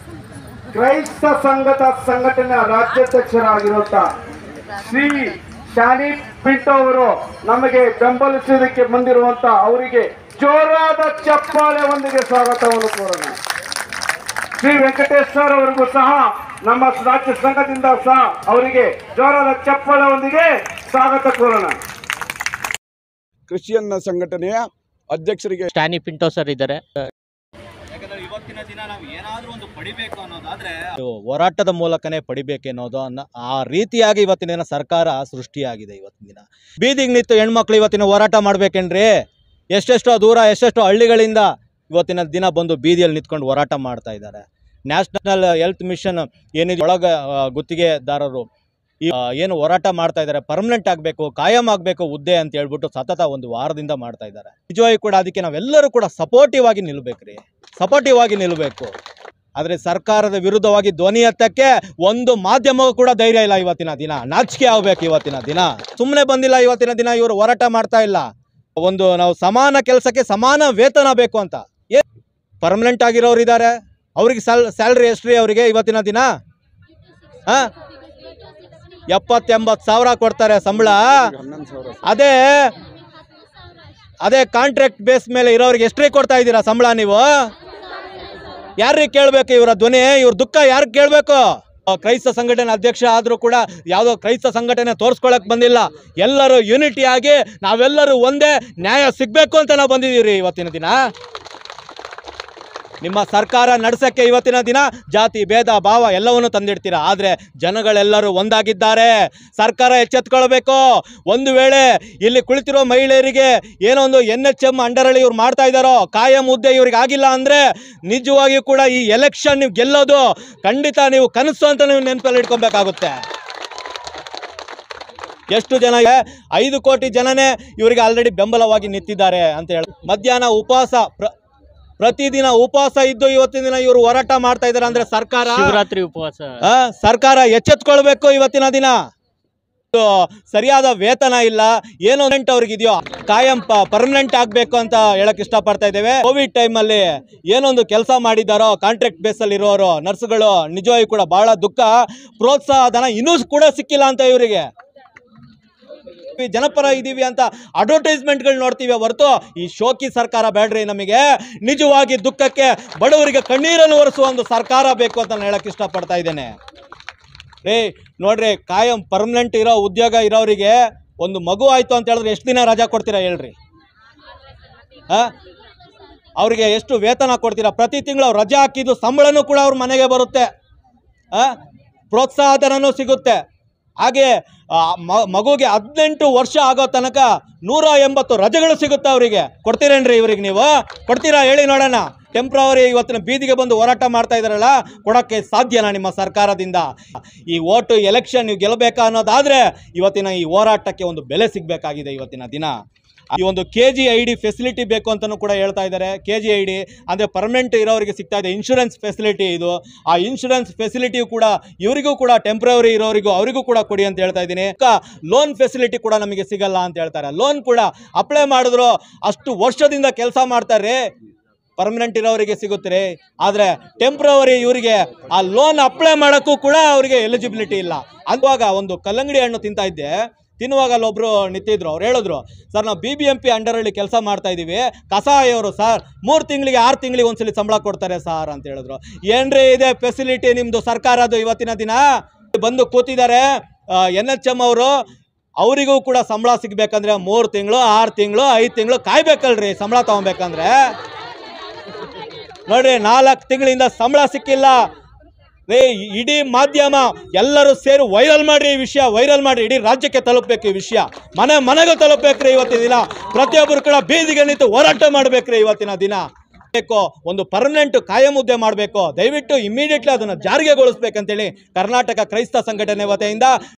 ಕ್ರೈಸ್ತ ಸಂಘದ ಸಂಘಟನೆಯ ರಾಜ್ಯಾಧ್ಯಕ್ಷರಾಗಿರುವಂತ ಶ್ರೀ ಶಾನಿ ಪಿಂಟೋ ಅವರು ನಮಗೆ ಬೆಂಬಲಿಸುವುದಕ್ಕೆ ಬಂದಿರುವಂತ ಅವರಿಗೆ ಜೋರಾದ ಚಪ್ಪಾಳೆ ಒಂದಿಗೆ ಸ್ವಾಗತವನ್ನು ಕೋರೋಣ ಶ್ರೀ ವೆಂಕಟೇಶ್ ಸರ್ ಅವರಿಗೂ ಸಹ ನಮ್ಮ ರಾಜ್ಯ ಸಂಘದಿಂದ ಸಹ ಅವರಿಗೆ ಜೋರಾದ ಚಪ್ಪಾಳೆ ಒಂದಿಗೆ ಸ್ವಾಗತ ಕೋರೋಣ ಕ್ರಿಶ್ಚಿಯನ್ ಸಂಘಟನೆಯ ಅಧ್ಯಕ್ಷರಿಗೆ ಸ್ಟ್ಯಾನಿ ಪಿಂಟೋ ಸರ್ ಇದ್ದಾರೆ ಯಾಕಂದ್ರೆ ಇವತ್ತಿನ ದಿನ ನಾವು ಏನಾದ್ರೂ ಒಂದು ಪಡಿಬೇಕು ಅನ್ನೋದಾದ್ರೆ ಹೋರಾಟದ ಮೂಲಕನೇ ಪಡಿಬೇಕು ಅನ್ನೋದು ಅನ್ನೋ ಆ ರೀತಿಯಾಗಿ ಇವತ್ತಿನ ದಿನ ಸರ್ಕಾರ ಸೃಷ್ಟಿಯಾಗಿದೆ ಇವತ್ತಿನ ದಿನ ಬೀದಿಗೆ ನಿಂತು ಹೆಣ್ಮಕ್ಳು ಇವತ್ತಿನ ಹೋರಾಟ ಮಾಡ್ಬೇಕೇನ್ರಿ ಎಷ್ಟೆಷ್ಟೋ ದೂರ ಎಷ್ಟೆಷ್ಟೋ ಹಳ್ಳಿಗಳಿಂದ ಇವತ್ತಿನ ದಿನ ಬಂದು ಬೀದಿಯಲ್ಲಿ ನಿಂತ್ಕೊಂಡು ಹೋರಾಟ ಮಾಡ್ತಾ ಇದ್ದಾರೆ ನ್ಯಾಷನಲ್ ಹೆಲ್ತ್ ಮಿಷನ್ ಏನಿದೆ ಒಳಗ ಆ, ಗುತ್ತಿಗೆದಾರರು ಈ ಆ, ಏನು ಹೋರಾಟ ಮಾಡ್ತಾ ಇದ್ದಾರೆ ಪರ್ಮನೆಂಟ್ ಆಗಬೇಕು ಕಾಯಂ ಆಗಬೇಕು ಹುದ್ದೆ ಅಂತ ಹೇಳ್ಬಿಟ್ಟು ಸತತ ಒಂದು ವಾರದಿಂದ ಮಾಡ್ತಾ ಇದ್ದಾರೆ ನಿಜವಾಗಿ ಕೂಡ ಅದಕ್ಕೆ ನಾವೆಲ್ಲರೂ ಕೂಡ ಸಪೋರ್ಟಿವ್ ಆಗಿ ನಿಲ್ಬೇಕ್ರಿ ಸಪೋರ್ಟಿವ್ ಆಗಿ ನಿಲ್ಲಬೇಕು ಆದರೆ ಸರ್ಕಾರದ ವಿರುದ್ಧವಾಗಿ ಧ್ವನಿ ಎತ್ತಕ್ಕೆ ಒಂದು ಮಾಧ್ಯಮಕ್ಕೂ ಕೂಡ ಧೈರ್ಯ ಇಲ್ಲ ಇವತ್ತಿನ ದಿನ ನಾಚಿಕೆ ಆಗ್ಬೇಕು ಇವತ್ತಿನ ದಿನ ಸುಮ್ಮನೆ ಬಂದಿಲ್ಲ ಇವತ್ತಿನ ದಿನ ಇವರು ಹೋರಾಟ ಮಾಡ್ತಾ ಇಲ್ಲ ಒಂದು ನಾವು ಸಮಾನ ಕೆಲಸಕ್ಕೆ ಸಮಾನ ವೇತನ ಬೇಕು ಅಂತ ಏ ಪರ್ಮನೆಂಟ್ ಆಗಿರೋರು ಇದ್ದಾರೆ ಅವ್ರಿಗೆ ಸ್ಯಾಲ್ ಸ್ಯಾಲ್ರಿ ಎಷ್ಟ್ರಿ ಅವರಿಗೆ ಇವತ್ತಿನ ದಿನ ಹಾಂ ಎಪ್ಪತ್ತೆಂಬತ್ತು ಸಾವಿರ ಕೊಡ್ತಾರೆ ಸಂಬಳ ಹನ್ನೊಂದು ಸಾವಿರ ಅದೇ ಅದೇ ಕಾಂಟ್ರಾಕ್ಟ್ ಬೇಸ್ ಮೇಲೆ ಇರೋರಿಗೆ ಎಷ್ಟ್ರಿ ಕೊಡ್ತಾ ಇದ್ದೀರಾ ಸಂಬಳ ನೀವು ಯಾರಿಗೆ ಕೇಳಬೇಕು ಇವರ ಧ್ವನಿ ಇವ್ರ ದುಃಖ ಯಾರಿಗೆ ಕೇಳಬೇಕು ಕ್ರೈಸ್ತ ಸಂಘಟನೆ ಅಧ್ಯಕ್ಷ ಆದರೂ ಕೂಡ ಯಾವುದೋ ಕ್ರೈಸ್ತ ಸಂಘಟನೆ ತೋರಿಸ್ಕೊಳಕ್ ಬಂದಿಲ್ಲ ಎಲ್ಲರೂ ಯೂನಿಟಿ ಆಗಿ ನಾವೆಲ್ಲರೂ ಒಂದೇ ನ್ಯಾಯ ಸಿಗಬೇಕು ಅಂತ ನಾವು ಬಂದಿದ್ದೀವಿ ಇವತ್ತಿನ ದಿನ ನಿಮ್ಮ ಸರ್ಕಾರ ನಡೆಸಕ್ಕೆ ಇವತ್ತಿನ ದಿನ ಜಾತಿ ಭೇದ ಭಾವ ಎಲ್ಲವನ್ನು ತಂದಿಡ್ತೀರಾ ಆದರೆ ಜನಗಳೆಲ್ಲರೂ ಒಂದಾಗಿದ್ದಾರೆ ಸರ್ಕಾರ ಎಚ್ಚೆತ್ಕೊಳ್ಬೇಕು ಒಂದು ವೇಳೆ ಇಲ್ಲಿ ಕುಳಿತಿರೋ ಮಹಿಳೆಯರಿಗೆ ಏನೋ ಒಂದು ಎನ್ ಎಚ್ ಎಮ್ ಅಂಡರಲ್ಲಿ ಇವ್ರು ಮಾಡ್ತಾ ಇದ್ದಾರೋ ಕಾಯಂ ಹುದ್ದೆ ಇವ್ರಿಗೆ ಆಗಿಲ್ಲ ಅಂದರೆ ನಿಜವಾಗಿಯೂ ಕೂಡ ಈ ಎಲೆಕ್ಷನ್ ನೀವು ಗೆಲ್ಲೋದು ಖಂಡಿತ ನೀವು ಕನಸು ಅಂತ ನೀವು ನೆನಪಲ್ಲಿ ಇಟ್ಕೊಬೇಕಾಗುತ್ತೆ ಎಷ್ಟು ಜನ ಇದೆ? ಐದು ಕೋಟಿ ಜನನೇ ಇವರಿಗೆ ಆಲ್ರೆಡಿ ಬೆಂಬಲವಾಗಿ ನಿಂತಿದ್ದಾರೆ ಅಂತ ಹೇಳಿ ಮಧ್ಯಾಹ್ನ ಉಪವಾಸ ಪ್ರ ಪ್ರತಿದಿನ ಉಪವಾಸ ಇದ್ದು ಇವತ್ತಿನ ದಿನ ಇವರು ಹೋರಾಟ ಮಾಡ್ತಾ ಇದ್ದಾರೆ ಅಂದ್ರೆ ಸರ್ಕಾರ ಶಿವರಾತ್ರಿ ಉಪವಾಸ ಆ, ಸರ್ಕಾರ ಎಚ್ಚೆತ್ಕೊಳ್ಬೇಕು ಇವತ್ತಿನ ದಿನ ಇದು ಸರಿಯಾದ ವೇತನ ಇಲ್ಲ ಏನೋ ಅವ್ರಿಗೆ ಇದೆಯೋ ಕಾಯಂ ಪರ್ಮನೆಂಟ್ ಆಗಬೇಕು ಅಂತ ಹೇಳಕ್ ಇಷ್ಟಪಡ್ತಾ ಇದ್ದೇವೆ ಕೋವಿಡ್ ಟೈಮಲ್ಲಿ ಏನೊಂದು ಕೆಲಸ ಮಾಡಿದಾರೋ ಕಾಂಟ್ರಾಕ್ಟ್ ಬೇಸಲ್ಲಿ ಇರೋರು ನರ್ಸ್ಗಳು ನಿಜವಾಗಿ ಕೂಡ ಬಹಳ ದುಃಖ ಪ್ರೋತ್ಸಾಹ ಧನ ಇನ್ನೂ ಕೂಡ ಸಿಕ್ಕಿಲ್ಲ ಅಂತ ಇವರಿಗೆ ಜನಪರ ಇದೀವಿ ಅಂತ ಅಡ್ವರ್ಟೈಸ್ಮೆಂಟ್ಗಳು ನೋಡ್ತೀವಿ ಹೊರತು ಈ ಶೋಕಿ ಸರ್ಕಾರ ಬೇಡ್ರಿ ನಮಗೆ ನಿಜವಾಗಿ ದುಃಖಕ್ಕೆ ಬಡವರಿಗೆ ಕಣ್ಣೀರನ್ನು ಒರೆಸುವ ಒಂದು ಸರ್ಕಾರ ಬೇಕು ಅಂತ ನಾನು ಹೇಳಕ್ ಇಷ್ಟಪಡ್ತಾ ಇದ್ದೇನೆ ರೇ ನೋಡ್ರಿ ಕಾಯಂ ಪರ್ಮನೆಂಟ್ ಇರೋ ಉದ್ಯೋಗ ಇರೋರಿಗೆ ಒಂದು ಮಗು ಆಯ್ತು ಅಂತ ಹೇಳಿದ್ರೆ ಎಷ್ಟು ದಿನ ರಜಾ ಕೊಡ್ತೀರಾ ಹೇಳ್ರಿ ಆ ಅವ್ರಿಗೆ ಎಷ್ಟು ವೇತನ ಕೊಡ್ತೀರಾ ಪ್ರತಿ ತಿಂಗಳು ಅವ್ರು ರಜೆ ಹಾಕಿದ್ದು ಸಂಬಳನೂ ಕೂಡ ಅವ್ರ ಮನೆಗೆ ಬರುತ್ತೆ ಆ ಪ್ರೋತ್ಸಾಹ ಧನನೂ ಸಿಗುತ್ತೆ ಹಾಗೆ ಆ, ಮ- ಮಗುಗೆ ಹದಿನೆಂಟು ವರ್ಷ ಆಗೋ ತನಕ ನೂರ ಎಂಬತ್ತು ರಜೆಗಳು ಸಿಗುತ್ತೆ ಅವರಿಗೆ ಕೊಡ್ತೀರೇನ್ರಿ ಇವ್ರಿಗೆ ನೀವು ಕೊಡ್ತೀರಾ ಹೇಳಿ ನೋಡೋಣ ಟೆಂಪ್ರವರಿ ಇವತ್ತಿನ ಬೀದಿಗೆ ಬಂದು ಹೋರಾಟ ಮಾಡ್ತಾ ಇದ್ದಾರಲ್ಲ ಕೊಡೋಕ್ಕೆ ಸಾಧ್ಯನಾ ನಿಮ್ಮ ಸರ್ಕಾರದಿಂದ ಈ ಓಟು ಎಲೆಕ್ಷನ್ ನೀವು ಗೆಲ್ಲಬೇಕಾ ಅನ್ನೋದಾದರೆ ಇವತ್ತಿನ ಈ ಹೋರಾಟಕ್ಕೆ ಒಂದು ಬೆಲೆ ಸಿಗಬೇಕಾಗಿದೆ ಇವತ್ತಿನ ದಿನ ಈ ಒಂದು K G I D facility ಬೇಕು ಅಂತಲೂ ಕೂಡ ಹೇಳ್ತಾ ಇದ್ದಾರೆ ಕೆ ಜಿ ಐ ಡಿ ಅಂದರೆ ಪರ್ಮನೆಂಟ್ ಇರೋರಿಗೆ ಸಿಗ್ತಾ ಇದೆ ಇನ್ಶೂರೆನ್ಸ್ ಫೆಸಿಲಿಟಿ ಇದು ಆ ಇನ್ಶೂರೆನ್ಸ್ ಫೆಸಿಲಿಟಿಯು ಕೂಡ ಇವರಿಗೂ ಕೂಡ ಟೆಂಪ್ರವರಿ ಇರೋರಿಗೂ ಅವರಿಗೂ ಕೂಡ ಕೊಡಿ ಅಂತ ಹೇಳ್ತಾ ಇದ್ದೀನಿ ಲೋನ್ ಫೆಸಿಲಿಟಿ ಕೂಡ ನಮಗೆ ಸಿಗಲ್ಲ ಅಂತ ಹೇಳ್ತಾರೆ ಲೋನ್ ಕೂಡ ಅಪ್ಲೈ ಮಾಡಿದ್ರು ಅಷ್ಟು ವರ್ಷದಿಂದ ಕೆಲಸ ಮಾಡ್ತಾರೆ ಪರ್ಮನೆಂಟ್ ಇರೋರಿಗೆ ಸಿಗುತ್ತೆ ಆದರೆ ಟೆಂಪ್ರವರಿ ಇವರಿಗೆ ಆ ಲೋನ್ ಅಪ್ಲೈ ಮಾಡೋಕ್ಕೂ ಕೂಡ ಅವರಿಗೆ ಎಲಿಜಿಬಿಲಿಟಿ ಇಲ್ಲ ಅವಾಗ ಒಂದು ಕಲ್ಲಂಗಡಿ ಹಣ್ಣು ತಿಂತಾ ಇದ್ದೆ ತಿನ್ನುವಾಗ ಅಲ್ಲೊಬ್ರು ನಿಂತಿದ್ರು ಅವ್ರು ಹೇಳಿದ್ರು ಸರ್ ನಾವು ಬಿ ಬಿ ಎಂ ಪಿ ಅಂಡರಲ್ಲಿ ಕೆಲಸ ಮಾಡ್ತಾ ಇದ್ದೀವಿ ಕಸಾಯವರು ಸರ್ ಮೂರು ತಿಂಗಳಿಗೆ ಆರು ತಿಂಗಳಿಗೆ ಒಂದ್ಸಲಿ ಸಂಬಳ ಕೊಡ್ತಾರೆ ಸರ್ ಅಂತ ಹೇಳಿದ್ರು ಏನ್ರಿ ಇದೆ ಫೆಸಿಲಿಟಿ ನಿಮ್ಮದು ಸರ್ಕಾರದ್ದು ಇವತ್ತಿನ ದಿನ ಬಂದು ಕೂತಿದ್ದಾರೆ ಎನ್ ಎಚ್ ಎಮ್ ಅವರು ಅವರಿಗೂ ಕೂಡ ಸಂಬಳ ಸಿಗ್ಬೇಕಂದ್ರೆ ಮೂರು ತಿಂಗಳು ಆರು ತಿಂಗಳು ಐದು ತಿಂಗಳು ಕಾಯ್ಬೇಕಲ್ರಿ ಸಂಬಳ ತಗೊಬೇಕಂದ್ರೆ ನೋಡ್ರಿ ನಾಲ್ಕು ತಿಂಗಳಿಂದ ಸಂಬಳ ಸಿಕ್ಕಿಲ್ಲ ರೇ ಇಡೀ ಮಾಧ್ಯಮ ಎಲ್ಲರೂ ಸೇರಿ ವೈರಲ್ ಮಾಡ್ರಿ ಈ ವಿಷಯ ವೈರಲ್ ಮಾಡಿ ಇಡೀ ರಾಜ್ಯಕ್ಕೆ ತಲುಪಬೇಕು ಈ ವಿಷಯ ಮನೆ ಮನೆಗೂ ತಲುಪಬೇಕ್ರಿ ಇವತ್ತಿನ ದಿನ ಪ್ರತಿಯೊಬ್ಬರು ಕೂಡ ಬೀದಿಗೆ ನಿಂತು ಹೋರಾಟ ಮಾಡಬೇಕ್ರಿ ಇವತ್ತಿನ ದಿನ ಬೇಕು ಒಂದು ಪರ್ಮನೆಂಟ್ ಕಾಯಂ ಹುದ್ದೆ ಮಾಡಬೇಕು ದಯವಿಟ್ಟು ಇಮಿಡಿಯೇಟ್ಲಿ ಅದನ್ನು ಜಾರಿಗೆಗೊಳಿಸ್ಬೇಕಂತೇಳಿ ಕರ್ನಾಟಕ ಕ್ರೈಸ್ತ ಸಂಘಟನೆ ವತಿಯಿಂದ